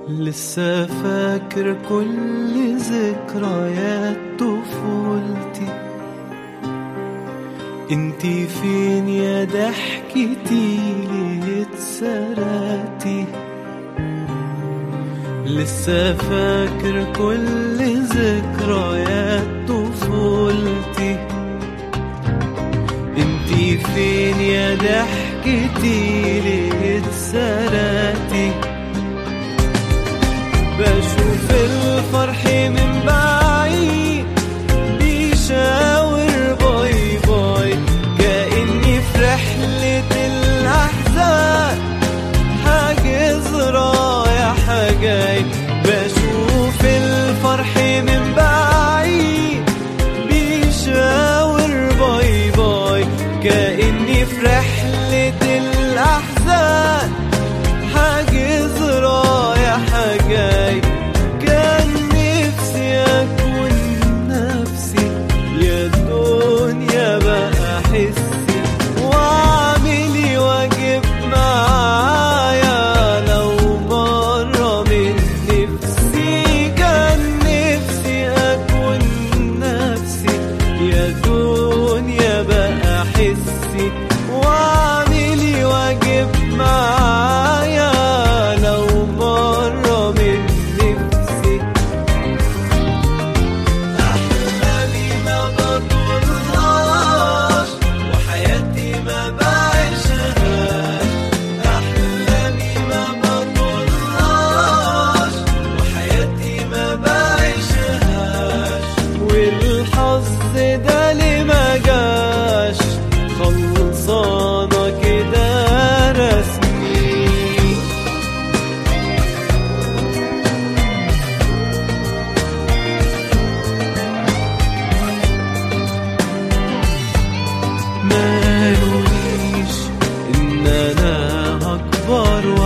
لسه فاكر كل ذكريات طفولتي انتي فين يا ضحكتي ليه اتسرقتي لسه فاكر كل ذكريات طفولتي انتي فين يا ضحكتي ليه اتسرقتي بشوف الفرح من بعيد بيشاور باي باي كأني في رحلة الأحزان حاجز رايح جاي بشوف الفرح من بعيد بيشاور باي باي كأني في رحلة الأحزان حاجز رايح جاي كان نفسي أكون نفسي يا دنيا بقى حسي واعملي واجب معايا لو مرة من نفسي كان نفسي أكون نفسي يا دنيا بقى حسي واعملي واجب معايا لو مرة من نفسي أحلامي ما بطلهاش وحياتي ما بعيشهاش أحلامي ما بطلهاش وحياتي ما بعيشهاش والحظ ده اللي ما جاش خلصانة كده رسمي ما قالوليش ان انا هكبر